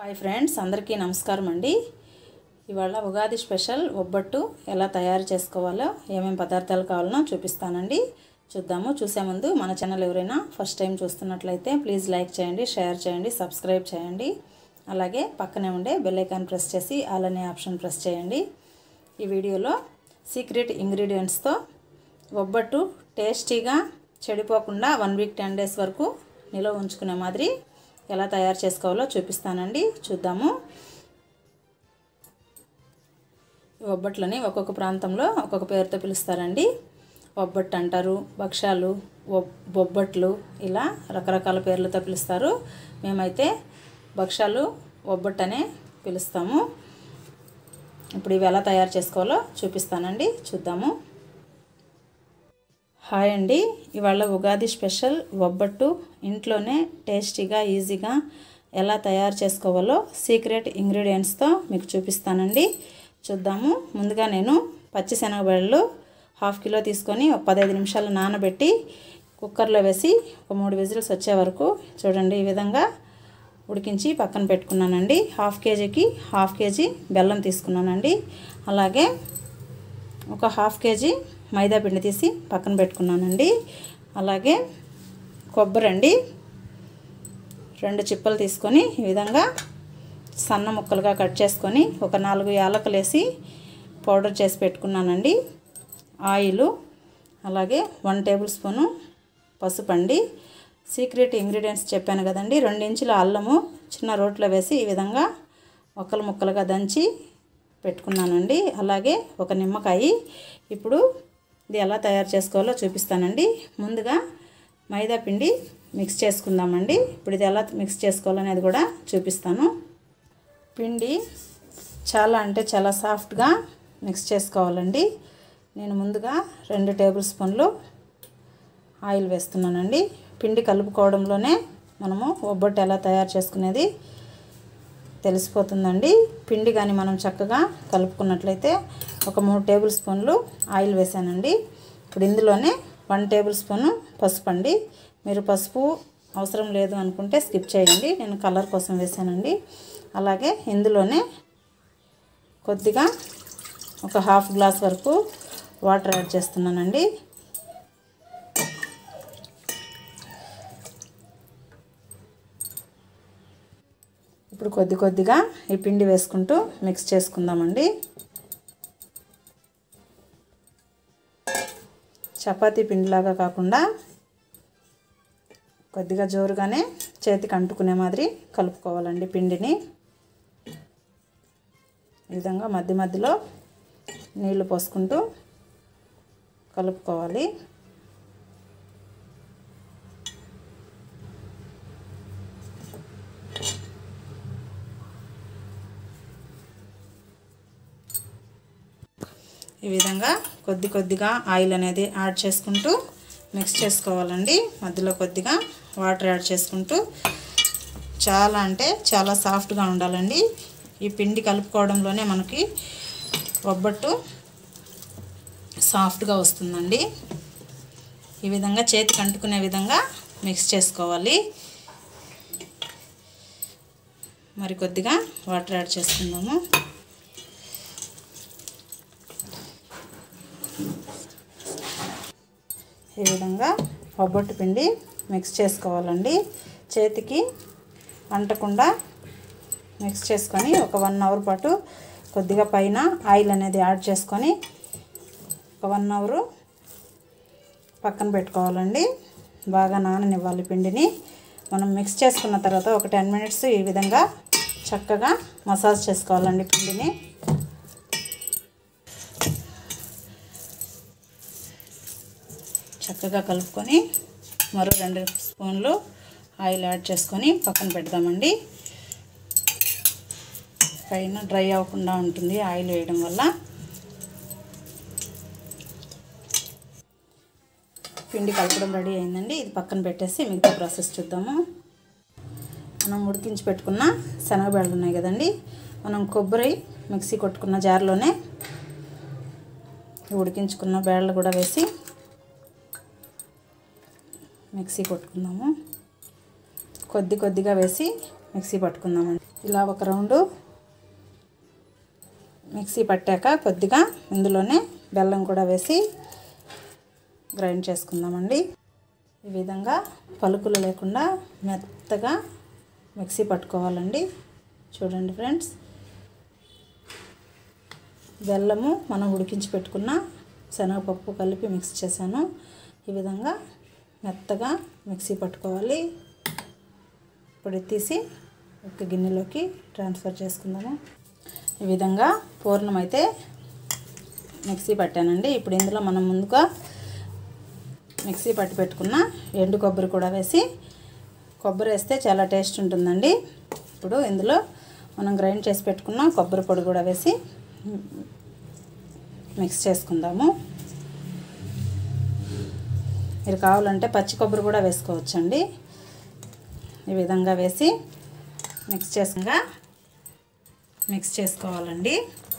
hi friends అందరికీ నమస్కారం అండి ఇవాళ ఉగాది స్పెషల్ ఒబ్బట్టు ఎలా తయారు చేసుకోవాలో ఏమేమి పదార్థాలు కావాలనో చూపిస్తానండి చూద్దాము చూసే ముందు మన ఛానల్ ఎవరైనా ఫస్ట్ టైం చూస్తున్నట్లయితే ప్లీజ్ లైక్ చేయండి షేర్ చేయండి సబ్స్క్రైబ్ చేయండి అలాగే పక్కనే ఉండే బెల్ ఐకాన్ ప్రెస్ చేసి ఆల్ అనే ఆప్షన్ ప్రెస్ చేయండి ఈ వీడియోలో సీక్రెట్ ఇంగ్రీడియంట్స్తో ఒబ్బట్టు టేస్టీగా చెడిపోకుండా వన్ వీక్ టెన్ డేస్ వరకు నిల్వ ఉంచుకునే మాదిరి ఎలా తయారు చేసుకోవాలో చూపిస్తానండి చూద్దాము ఈ ఒబ్బట్లని ఒక్కొక్క ప్రాంతంలో ఒక్కొక్క పేరుతో పిలుస్తారండి ఒబ్బట్టు అంటారు భక్ష్యాలు ఒబ్- బొబ్బట్లు ఇలా రకరకాల పేర్లతో పిలుస్తారు మేమైతే భక్ష్యాలు ఒబ్బట్టు అనే పిలుస్తాము ఇప్పుడు ఇవి ఎలా తయారు చేసుకోవాలో చూపిస్తానండి చూద్దాము హాయ్ అండి ఇవాళ ఉగాది స్పెషల్ ఒబ్బట్టు ఇంట్లోనే టేస్టీగా ఈజీగా ఎలా తయారు చేసుకోవాలో సీక్రెట్ ఇంగ్రీడియంట్స్తో మీకు చూపిస్తానండి చూద్దాము ముందుగా నేను పచ్చిశనగబెళ్ళు హాఫ్ కిలో తీసుకొని ఒక పదహైదు నిమిషాలు నానబెట్టి కుక్కర్లో వేసి ఒక మూడు విజిల్స్ వచ్చే వరకు చూడండి ఈ విధంగా ఉడికించి పక్కన పెట్టుకున్నానండి హాఫ్ కేజీకి హాఫ్ కేజీ బెల్లం తీసుకున్నానండి అలాగే ఒక హాఫ్ కేజీ మైదా పిండి తీసి పక్కన పెట్టుకున్నానండి అలాగే కొబ్బరి అండి రెండు చిప్పలు తీసుకొని ఈ విధంగా సన్న ముక్కలుగా కట్ చేసుకొని ఒక నాలుగు యాలకులు వేసి పౌడర్ చేసి పెట్టుకున్నానండి ఆయిల్ అలాగే వన్ టేబుల్ స్పూను పసుపు అండి సీక్రెట్ ఇంగ్రీడియంట్స్ చెప్పాను కదండి రెండించుల అల్లము చిన్న రోట్లో వేసి ఈ విధంగా ముక్కలు ముక్కలుగా దంచి పెట్టుకున్నానండి అలాగే ఒక నిమ్మకాయ ఇప్పుడు ఇది ఎలా తయారు చేసుకోవాలో చూపిస్తానండి ముందుగా మైదా పిండి మిక్స్ చేసుకుందామండి ఇప్పుడు ఇది ఎలా మిక్స్ చేసుకోవాలనేది కూడా చూపిస్తాను పిండి చాలా అంటే చాలా సాఫ్ట్గా మిక్స్ చేసుకోవాలండి నేను ముందుగా రెండు టేబుల్ స్పూన్లు ఆయిల్ వేస్తున్నానండి పిండి కలుపుకోవడంలోనే మనము ఒబ్బట్టు ఎలా తయారు చేసుకునేది తెలిసిపోతుందండి పిండి కానీ మనం చక్కగా కలుపుకున్నట్లయితే ఒక మూడు టేబుల్ స్పూన్లు ఆయిల్ వేసానండి ఇప్పుడు ఇందులోనే వన్ టేబుల్ స్పూను పసుపు అండి మీరు పసుపు అవసరం లేదు అనుకుంటే స్కిప్ చేయండి నేను కలర్ కోసం వేసానండి అలాగే ఇందులోనే కొద్దిగా ఒక హాఫ్ గ్లాస్ వరకు వాటర్ యాడ్ చేస్తున్నానండి ఇప్పుడు కొద్ది కొద్దిగా ఈ పిండి వేసుకుంటూ మిక్స్ చేసుకుందామండి చపాతీ పిండిలాగా కాకుండా కొద్దిగా జోరుగానే చేతికి అంటుకునే మాదిరి కలుపుకోవాలండి పిండిని ఈ విధంగా మధ్య మధ్యలో నీళ్లు పోసుకుంటూ కలుపుకోవాలి ఈ విధంగా కొద్ది కొద్దిగా ఆయిల్ అనేది యాడ్ చేసుకుంటూ మిక్స్ చేసుకోవాలండి మధ్యలో కొద్దిగా వాటర్ యాడ్ చేసుకుంటూ చాలా అంటే చాలా సాఫ్ట్గా ఉండాలండి ఈ పిండి కలుపుకోవడంలోనే మనకి ఒబ్బట్టు సాఫ్ట్గా వస్తుందండి ఈ విధంగా చేతికి అంటుకునే విధంగా మిక్స్ చేసుకోవాలి మరి కొద్దిగా వాటర్ యాడ్ చేసుకుందాము ఈ విధంగా ఒబ్బట్టు పిండి మిక్స్ చేసుకోవాలండి చేతికి అంటకుండా మిక్స్ చేసుకొని ఒక వన్ అవర్ పాటు కొద్దిగా పైన ఆయిల్ అనేది యాడ్ చేసుకొని ఒక వన్ అవరు పక్కన పెట్టుకోవాలండి బాగా నాననివ్వాలి పిండిని మనం మిక్స్ చేసుకున్న తర్వాత ఒక టెన్ మినిట్స్ ఈ విధంగా చక్కగా మసాజ్ చేసుకోవాలండి పిండిని చక్కగా కలుపుకొని మరో రెండు స్పూన్లు ఆయిల్ యాడ్ చేసుకొని పక్కన పెడదామండి పైన డ్రై అవ్వకుండా ఉంటుంది ఆయిల్ వేయడం వల్ల పిండి కలపడం రెడీ అయిందండి ఇది పక్కన పెట్టేసి మిగతా ప్రాసెస్ చూద్దాము మనం ఉడికించి పెట్టుకున్న శనగబేళ్ళు ఉన్నాయి కదండి మనం కొబ్బరి మిక్సీ కొట్టుకున్న జార్లోనే ఉడికించుకున్న బేళ్ళు కూడా వేసి మిక్సీ కొట్టుకుందాము కొద్ది కొద్దిగా వేసి మిక్సీ పట్టుకుందామండి ఇలా ఒక రౌండు మిక్సీ పట్టాక కొద్దిగా ఇందులోనే బెల్లం కూడా వేసి గ్రైండ్ చేసుకుందామండి ఈ విధంగా పలుకులు లేకుండా మెత్తగా మిక్సీ పట్టుకోవాలండి చూడండి ఫ్రెండ్స్ బెల్లము మనం ఉడికించి పెట్టుకున్న శనగపప్పు కలిపి మిక్స్ చేశాను ఈ విధంగా మెత్తగా మిక్సీ పట్టుకోవాలి ఇప్పుడు తీసి ఒక గిన్నెలోకి ట్రాన్స్ఫర్ చేసుకుందాము ఈ విధంగా పూర్ణం అయితే మిక్సీ పట్టానండి ఇప్పుడు ఇందులో మనం ముందుగా మిక్సీ పట్టి పెట్టుకున్న ఎండు కొబ్బరి కూడా వేసి కొబ్బరి వేస్తే చాలా టేస్ట్ ఉంటుందండి ఇప్పుడు ఇందులో మనం గ్రైండ్ చేసి పెట్టుకున్న కొబ్బరి పొడి కూడా వేసి మిక్స్ చేసుకుందాము మీరు కావాలంటే పచ్చి కొబ్బరి కూడా వేసుకోవచ్చండి ఈ విధంగా వేసి మిక్స్ చేసుగా మిక్స్ చేసుకోవాలండి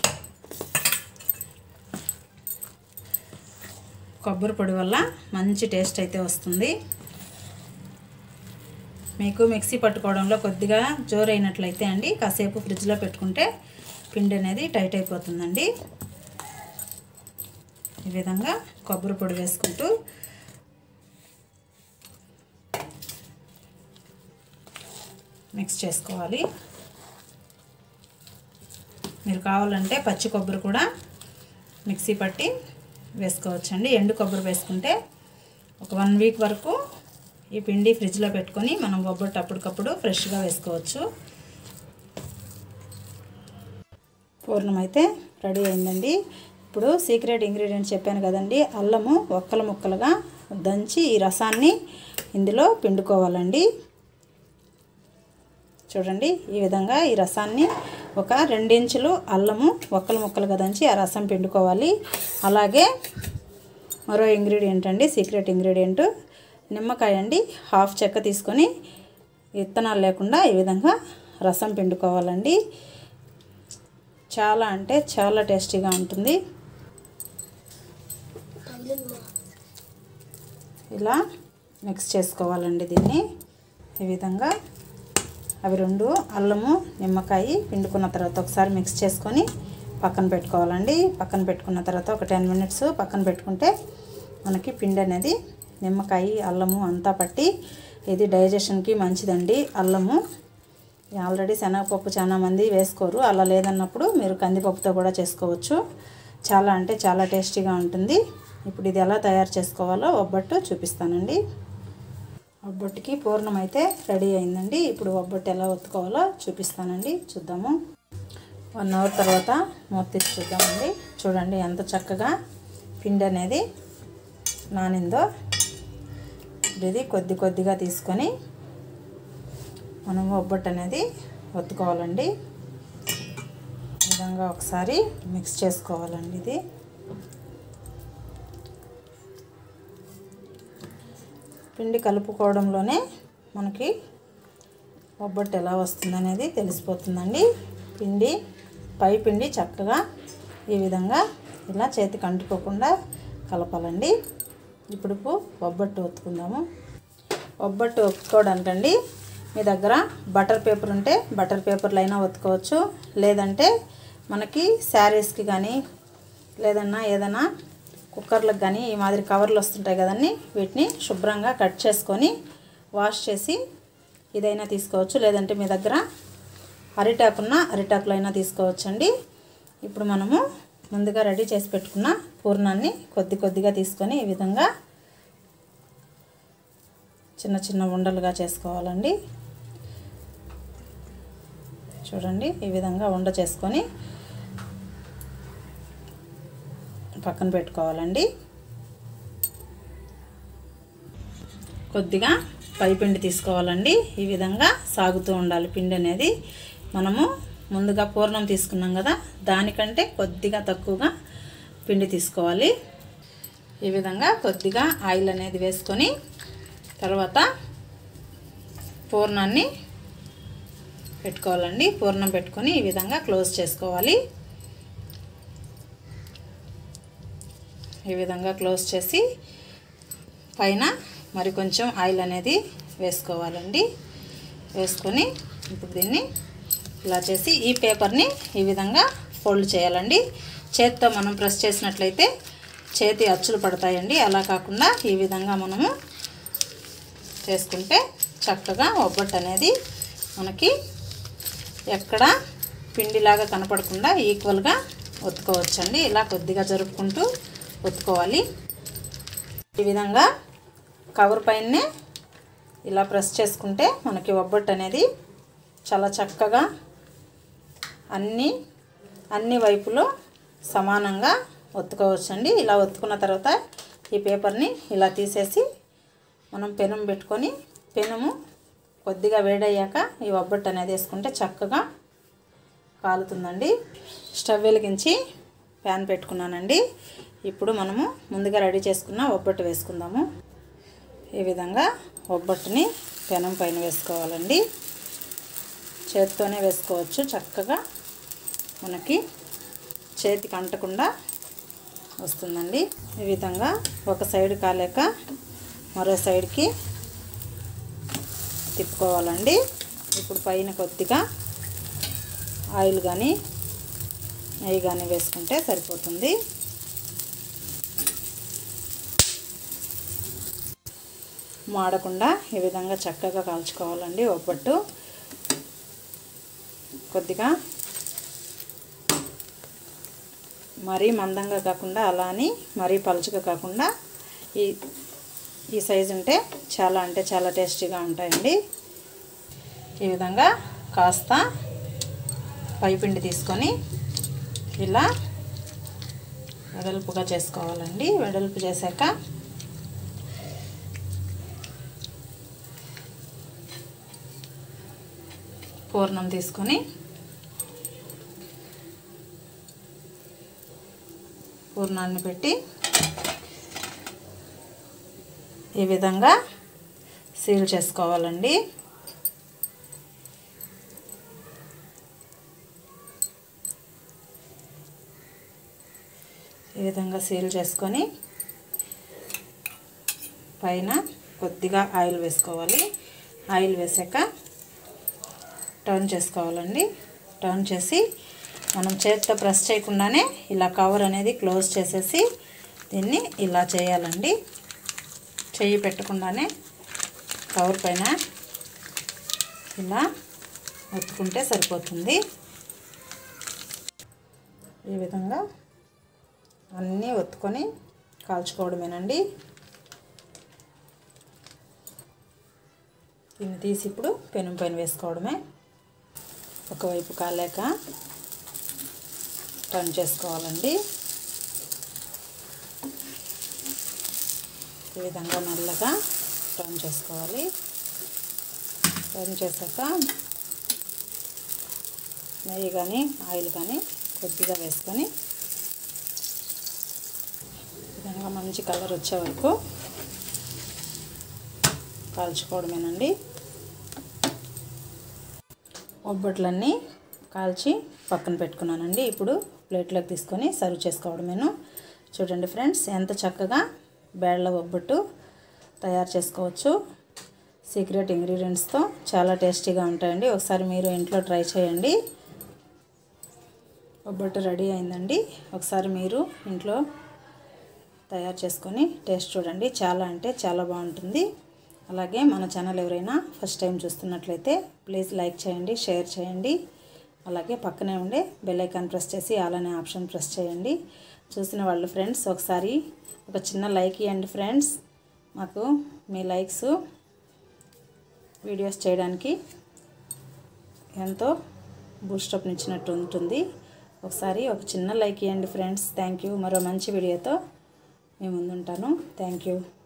కొబ్బరి పొడి వల్ల మంచి టేస్ట్ అయితే వస్తుంది మీకు మిక్సీ పట్టుకోవడంలో కొద్దిగా జోరైనట్లయితే అండి కాసేపు ఫ్రిడ్జ్లో పెట్టుకుంటే పిండి అనేది టైట్ అయిపోతుందండి ఈ విధంగా కొబ్బరి పొడి వేసుకుంటూ మిక్స్ చేసుకోవాలి మీరు కావాలంటే పచ్చి కొబ్బరి కూడా మిక్సీ పట్టి వేసుకోవచ్చండి ఎండు కొబ్బరి వేసుకుంటే ఒక వన్ వీక్ వరకు ఈ పిండి ఫ్రిడ్జ్లో పెట్టుకొని మనం బొబ్బట్టు అప్పటికప్పుడు ఫ్రెష్గా వేసుకోవచ్చు పూర్ణం అయితే రెడీ అయిందండి ఇప్పుడు సీక్రెట్ ఇంగ్రీడియంట్ చెప్పాను కదండి అల్లము ఒక్కల ముక్కలుగా దంచి ఈ రసాన్ని ఇందులో పిండుకోవాలండి చూడండి ఈ విధంగా ఈ రసాన్ని ఒక రెండించులు అల్లము ఒక్కల ముక్కలుగా దంచి ఆ రసం పిండుకోవాలి అలాగే మరో ఇంగ్రీడియంట్ అండి సీక్రెట్ ఇంగ్రీడియంట్ నిమ్మకాయ అండి హాఫ్ చెక్క తీసుకొని విత్తనాలు లేకుండా ఈ విధంగా రసం పిండుకోవాలండి చాలా అంటే చాలా టేస్టీగా ఉంటుంది ఇలా మిక్స్ చేసుకోవాలండి దీన్ని ఈ విధంగా అవి రెండు అల్లము నిమ్మకాయ పిండుకున్న తర్వాత ఒకసారి మిక్స్ చేసుకొని పక్కన పెట్టుకోవాలండి పక్కన పెట్టుకున్న తర్వాత ఒక టెన్ మినిట్స్ పక్కన పెట్టుకుంటే మనకి పిండి అనేది నిమ్మకాయ అల్లము అంతా పట్టి ఇది డైజెషన్కి మంచిదండి అల్లము ఆల్రెడీ శనగపప్పు చాలా మంది వేసుకోరు అలా లేదన్నప్పుడు మీరు కందిపప్పుతో కూడా చేసుకోవచ్చు చాలా అంటే చాలా టేస్టీగా ఉంటుంది ఇప్పుడు ఇది ఎలా తయారు చేసుకోవాలో ఒబ్బట్టు చూపిస్తానండి ఒబ్బట్టుకి పూర్ణం అయితే రెడీ అయిందండి ఇప్పుడు ఒబ్బట్టు ఎలా ఒత్తుకోవాలో చూపిస్తానండి చూద్దాము వన్ అవర్ తర్వాత మూత తీసి చూద్దామండి చూడండి ఎంత చక్కగా పిండి అనేది నానిందో ఇది కొద్ది కొద్దిగా తీసుకొని మనం ఒబ్బట్టు అనేది ఒత్తుకోవాలండి ఈ విధంగా ఒకసారి మిక్స్ చేసుకోవాలండి ఇది పిండి కలుపుకోవడంలోనే మనకి ఒబ్బట్టు ఎలా వస్తుందనేది తెలిసిపోతుందండి పిండి పై పిండి చక్కగా ఈ విధంగా ఇలా చేతికి అంటుకోకుండా కలపాలండి ఇప్పుడు ఒబ్బట్టు ఒత్తుకుందాము ఒబ్బట్టు ఒత్తుకోవడానికండి మీ దగ్గర బటర్ పేపర్ ఉంటే బటర్ పేపర్లు అయినా ఒత్తుకోవచ్చు లేదంటే మనకి శారీస్కి కానీ లేదన్నా ఏదైనా కుక్కర్లకు కానీ ఈ మాదిరి కవర్లు వస్తుంటాయి కదండి వీటిని శుభ్రంగా కట్ చేసుకొని వాష్ చేసి ఇదైనా తీసుకోవచ్చు లేదంటే మీ దగ్గర అరిటాకు ఉన్న అరిటాకులు అయినా తీసుకోవచ్చండి ఇప్పుడు మనము ముందుగా రెడీ చేసి పెట్టుకున్న పూర్ణాన్ని కొద్ది కొద్దిగా తీసుకొని ఈ విధంగా చిన్న చిన్న ఉండలుగా చేసుకోవాలండి చూడండి ఈ విధంగా ఉండ చేసుకొని పక్కన పెట్టుకోవాలండి కొద్దిగా పైపిండి తీసుకోవాలండి ఈ విధంగా సాగుతూ ఉండాలి పిండి అనేది మనము ముందుగా పూర్ణం తీసుకున్నాం కదా దానికంటే కొద్దిగా తక్కువగా పిండి తీసుకోవాలి ఈ విధంగా కొద్దిగా ఆయిల్ అనేది వేసుకొని తర్వాత పూర్ణాన్ని పెట్టుకోవాలండి పూర్ణం పెట్టుకొని ఈ విధంగా క్లోజ్ చేసుకోవాలి ఈ విధంగా క్లోజ్ చేసి పైన మరి కొంచెం ఆయిల్ అనేది వేసుకోవాలండి వేసుకొని ఇప్పుడు దీన్ని ఇలా చేసి ఈ పేపర్ని ఈ విధంగా ఫోల్డ్ చేయాలండి చేతితో మనం ప్రెస్ చేసినట్లయితే చేతి అచ్చులు పడతాయండి అలా కాకుండా ఈ విధంగా మనము చేసుకుంటే చక్కగా ఒబ్బట్టు అనేది మనకి ఎక్కడ పిండిలాగా కనపడకుండా ఈక్వల్గా ఒత్తుకోవచ్చండి ఇలా కొద్దిగా జరుపుకుంటూ ఒత్తుకోవాలి ఈ విధంగా కవర్ పైనే ఇలా ప్రెస్ చేసుకుంటే మనకి ఒబ్బట్టు అనేది చాలా చక్కగా అన్ని అన్ని వైపులో సమానంగా ఒత్తుకోవచ్చండి ఇలా ఒత్తుకున్న తర్వాత ఈ పేపర్ని ఇలా తీసేసి మనం పెనం పెట్టుకొని పెనము కొద్దిగా వేడయ్యాక ఈ ఒబ్బట్టు అనేది వేసుకుంటే చక్కగా కాలుతుందండి స్టవ్ వెలిగించి ప్యాన్ పెట్టుకున్నానండి ఇప్పుడు మనము ముందుగా రెడీ చేసుకున్న ఒబ్బట్టు వేసుకుందాము ఈ విధంగా ఒబ్బట్టుని పెనం పైన వేసుకోవాలండి చేతితోనే వేసుకోవచ్చు చక్కగా మనకి చేతికి అంటకుండా వస్తుందండి ఈ విధంగా ఒక సైడ్ కాలేక మరో సైడ్కి తిప్పుకోవాలండి ఇప్పుడు పైన కొద్దిగా ఆయిల్ కానీ నెయ్యి కానీ వేసుకుంటే సరిపోతుంది మాడకుండా ఈ విధంగా చక్కగా కాల్చుకోవాలండి ఒబ్బట్టు కొద్దిగా మరీ మందంగా కాకుండా అలా అని మరీ పలుచగా కాకుండా ఈ ఈ సైజు ఉంటే చాలా అంటే చాలా టేస్టీగా ఉంటాయండి ఈ విధంగా కాస్త పైపిండి తీసుకొని ఇలా వెడల్పుగా చేసుకోవాలండి వెడల్పు చేశాక పూర్ణం తీసుకొని పూర్ణాన్ని పెట్టి ఈ విధంగా సీల్ చేసుకోవాలండి ఈ విధంగా సీల్ చేసుకొని పైన కొద్దిగా ఆయిల్ వేసుకోవాలి ఆయిల్ వేసాక టర్న్ చేసుకోవాలండి టర్న్ చేసి మనం చేతితో ప్రెస్ చేయకుండానే ఇలా కవర్ అనేది క్లోజ్ చేసేసి దీన్ని ఇలా చేయాలండి చెయ్యి పెట్టకుండానే కవర్ పైన ఇలా ఒత్తుకుంటే సరిపోతుంది ఈ విధంగా అన్నీ ఒత్తుకొని కాల్చుకోవడమేనండి దీన్ని తీసి ఇప్పుడు పెనం పైన వేసుకోవడమే ఒకవైపు కాలేక టర్న్ చేసుకోవాలండి ఈ విధంగా నల్లగా టర్న్ చేసుకోవాలి టర్న్ చేశాక నెయ్యి కానీ ఆయిల్ కానీ కొద్దిగా వేసుకొని ఈ విధంగా మంచి కలర్ వచ్చే వరకు కాల్చుకోవడమేనండి ఒబ్బట్లన్నీ కాల్చి పక్కన పెట్టుకున్నానండి ఇప్పుడు ప్లేట్లోకి తీసుకొని సర్వ్ చేసుకోవడమేను చూడండి ఫ్రెండ్స్ ఎంత చక్కగా బేళ్ళ ఒబ్బట్టు తయారు చేసుకోవచ్చు సీక్రెట్ ఇంగ్రీడియంట్స్తో చాలా టేస్టీగా ఉంటాయండి ఒకసారి మీరు ఇంట్లో ట్రై చేయండి ఒబ్బట్టు రెడీ అయిందండి ఒకసారి మీరు ఇంట్లో తయారు చేసుకొని టేస్ట్ చూడండి చాలా అంటే చాలా బాగుంటుంది అలాగే మన ఛానల్ ఎవరైనా ఫస్ట్ టైం చూస్తున్నట్లయితే ప్లీజ్ లైక్ చేయండి షేర్ చేయండి అలాగే పక్కనే ఉండే బెల్ ఐకాన్ ప్రెస్ చేసి ఆల్ అనే ఆప్షన్ ప్రెస్ చేయండి చూసిన వాళ్ళు ఫ్రెండ్స్ ఒకసారి ఒక చిన్న లైక్ ఇవ్వండి ఫ్రెండ్స్ మాకు మీ లైక్స్ వీడియోస్ చేయడానికి ఎంతో బూస్టప్ ఇచ్చినట్టు ఉంటుంది ఒకసారి ఒక చిన్న లైక్ ఇవ్వండి ఫ్రెండ్స్ థ్యాంక్ యూ మరో మంచి వీడియోతో మేము ముందుంటాను థ్యాంక్ యూ